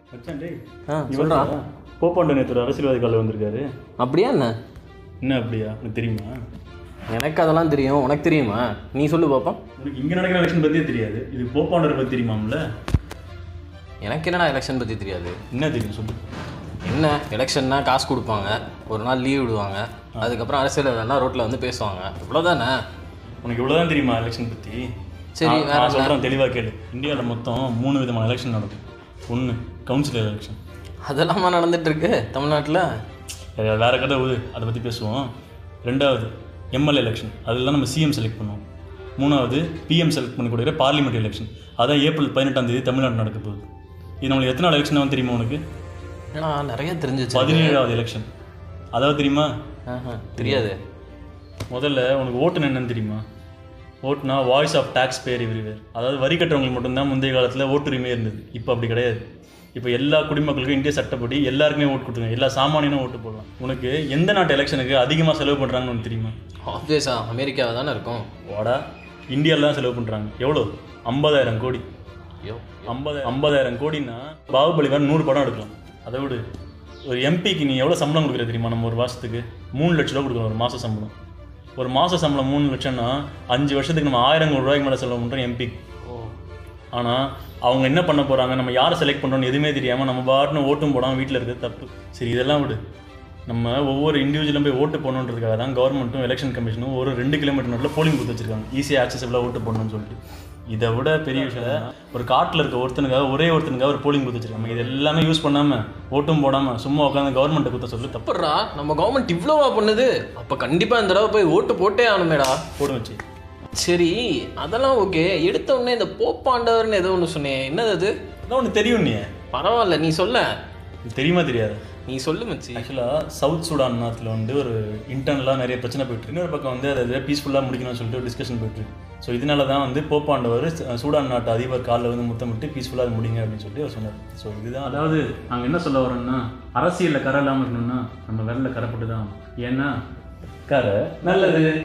மச்சான் டேய் ஆ, இவர் சொல்றா. தான் போப்பாண்ட நேற்று ஒரு அரசியல்வாதி காலில் வந்திருக்காரு அப்படியா என்ன என்ன அப்படியா உனக்கு தெரியுமா எனக்கு அதெல்லாம் தெரியும் உனக்கு தெரியுமா நீ சொல்லு பார்ப்போம் உனக்கு இங்கே நடக்கிற எலெக்ஷன் பற்றியே தெரியாது இது போப்பாண்டரை பற்றி தெரியுமாம்ல எனக்கு என்னடா எலெக்ஷன் பற்றி தெரியாது என்ன தெரியும் சொல்லு என்ன எலெக்ஷன்னா காசு கொடுப்பாங்க ஒரு நாள் லீவ் விடுவாங்க அதுக்கப்புறம் அரசியல் எல்லாம் ரோட்டில் வந்து பேசுவாங்க இவ்வளோதானே உனக்கு இவ்வளோதான் தெரியுமா எலெக்ஷன் பற்றி சரி, வேற நான் என்ன? சொல்கிறேன் தெளிவாக கேளு இந்தியாவில் மொத்தம் மூணு விதமான எலெக்ஷன் நடக்கும் ஒன்று கவுன்சில் எலெக்ஷன் அதெல்லாமா நடந்துட்டு இருக்கு தமிழ்நாட்டில் வேற கதை உது அதை பற்றி பேசுவோம் ரெண்டாவது எம்எல்ஏ எலெக்ஷன் அதெல்லாம் நம்ம சிஎம் செலக்ட் பண்ணுவோம் மூணாவது பிஎம் செலக்ட் பண்ணி கொடுக்குற பார்லிமெண்ட் எலெக்ஷன் அதான் ஏப்ரல் பதினெட்டாம் தேதி தமிழ்நாடு நடக்க போகுது இது நம்மளுக்கு எத்தனை நாள் எலெக்ஷன் தெரியுமா உனக்கு ஏன்னா நிறைய தெரிஞ்சிச்சு பதினேழாவது எலெக்ஷன் அதாவது தெரியுமா ஆஹா, தெரியாது முதல்ல உனக்கு ஓட்டுன்னு என்னன்னு தெரியுமா ஓட்டுனா voice of tax payer everywhere அதாவது வரி கட்டுறவங்களுக்கு மட்டும்தான் முந்தைய காலத்தில் ஓட்டுரிமை இருந்தது இப்போ அப்படி கிடையாது இப்போ எல்லா குடிமக்களுக்கும் இந்திய சட்டப்படி எல்லாருக்குமே ஓட்டு கொடுத்துருங்க எல்லா சாமானியனும் ஓட்டு போடலாம் உனக்கு எந்த நாட்டு எலெக்ஷனுக்கு அதிகமாக செலவு பண்ணுறாங்கன்னு உனக்கு தெரியுமா ஆப்வியஸா அமெரிக்காவை தானே இருக்கும் வாடா இந்தியாவில் தான் செலவு பண்ணுறாங்க எவ்வளோ ஐம்பதாயிரம் கோடி ஐயோ ஐம்பது ஐம்பதாயிரம் கோடின்னா பாகுபலி வேறு நூறு படம் எடுக்கலாம் அதை விடு ஒரு எம்பிக்கு நீ எவ்வளோ சம்பளம் கொடுக்குற தெரியுமா நம்ம ஒரு மாதத்துக்கு மூணு லட்ச ரூபா கொடுக்கணும் ஒரு மாத சம்பளம் ஒரு மாத சம்பளம் மூணு லட்சம்னா அஞ்சு வருஷத்துக்கு நம்ம ஆயிரம் கோடி ரூபாய்க்கு மேலே செலவு பண்ணுறோம் எம்பி ஓ ஆனால் அவங்க என்ன பண்ண போகிறாங்க நம்ம யாரை செலக்ட் பண்ணுறோம்னு எதுவுமே தெரியாமல் நம்ம பாட்டுன்னு ஓட்டும் போடாமல் வீட்டில் இருக்கிறது தப்பு சரி இதெல்லாம் விடு நம்ம ஒவ்வொரு இண்டிவிஜுவலும் போய் ஓட்டு போடணுன்றதுக்காக தான் கவர்மெண்ட்டும் எலெக்ஷன் கமிஷனும் ஒரு ரெண்டு கிலோமீட்டர் நோட்டில் போலிங் பூத் வச்சிருக்காங்க ஈஸியாக ஆக்சசபிளாக ஓட்டு போடணும்னு சொல்லிட்டு இதை விட பெரிய விஷயம் ஒரு காட்டில் இருக்க ஒருத்தனுக்காக ஒரே ஒருத்தனுக்காக ஒரு போலிங் பூத் வச்சிருக்காங்க இது எல்லாமே யூஸ் பண்ணாமல் ஓட்டும் போடாமல் சும்மா உட்காந்து கவர்மெண்ட்டை குத்த சொல்லி தப்பு தப்புறா நம்ம கவர்மெண்ட் இவ்வளோவா பண்ணுது அப்போ கண்டிப்பாக இந்த தடவை போய் ஓட்டு போட்டே ஆகணுமேடா போடும் வச்சு சரி அதெல்லாம் ஓகே எடுத்த உடனே இந்த போப்பாண்டவர்னு ஏதோ ஒன்று சொன்னேன் என்னது அது அதான் ஒன்று தெரியும் நீ பரவாயில்ல நீ சொல்ல இது தெரியுமா தெரியாது நீ சொல்லு மச்சி ஆக்சுவலாக சவுத் சூடான் நாட்டில் வந்து ஒரு இன்டர்னலாக நிறைய பிரச்சனை போயிட்டு இன்னொரு பக்கம் வந்து அதை பீஸ்ஃபுல்லாக முடிக்கணும்னு சொல்லிட்டு ஒரு டிஸ்கஷன் போயிட்டு ஸோ இதனால தான் வந்து போப்பாண்டவர் ச- சூடான் நாட்டு அதிபர் காலில் வந்து முத்தமிட்டு பீஸ்ஃபுல்லாக அது முடிங்க அப்படின்னு சொல்லிட்டு அவர் சொன்னார் ஸோ இதுதான் அதாவது நாங்கள் என்ன சொல்ல வரோம்னா அரசியலில் கரை இல்லாமல் இருக்கணும்னா நம்ம விரலில் கரைப்பட்டு தான் ஏன்னா கரை நல்லது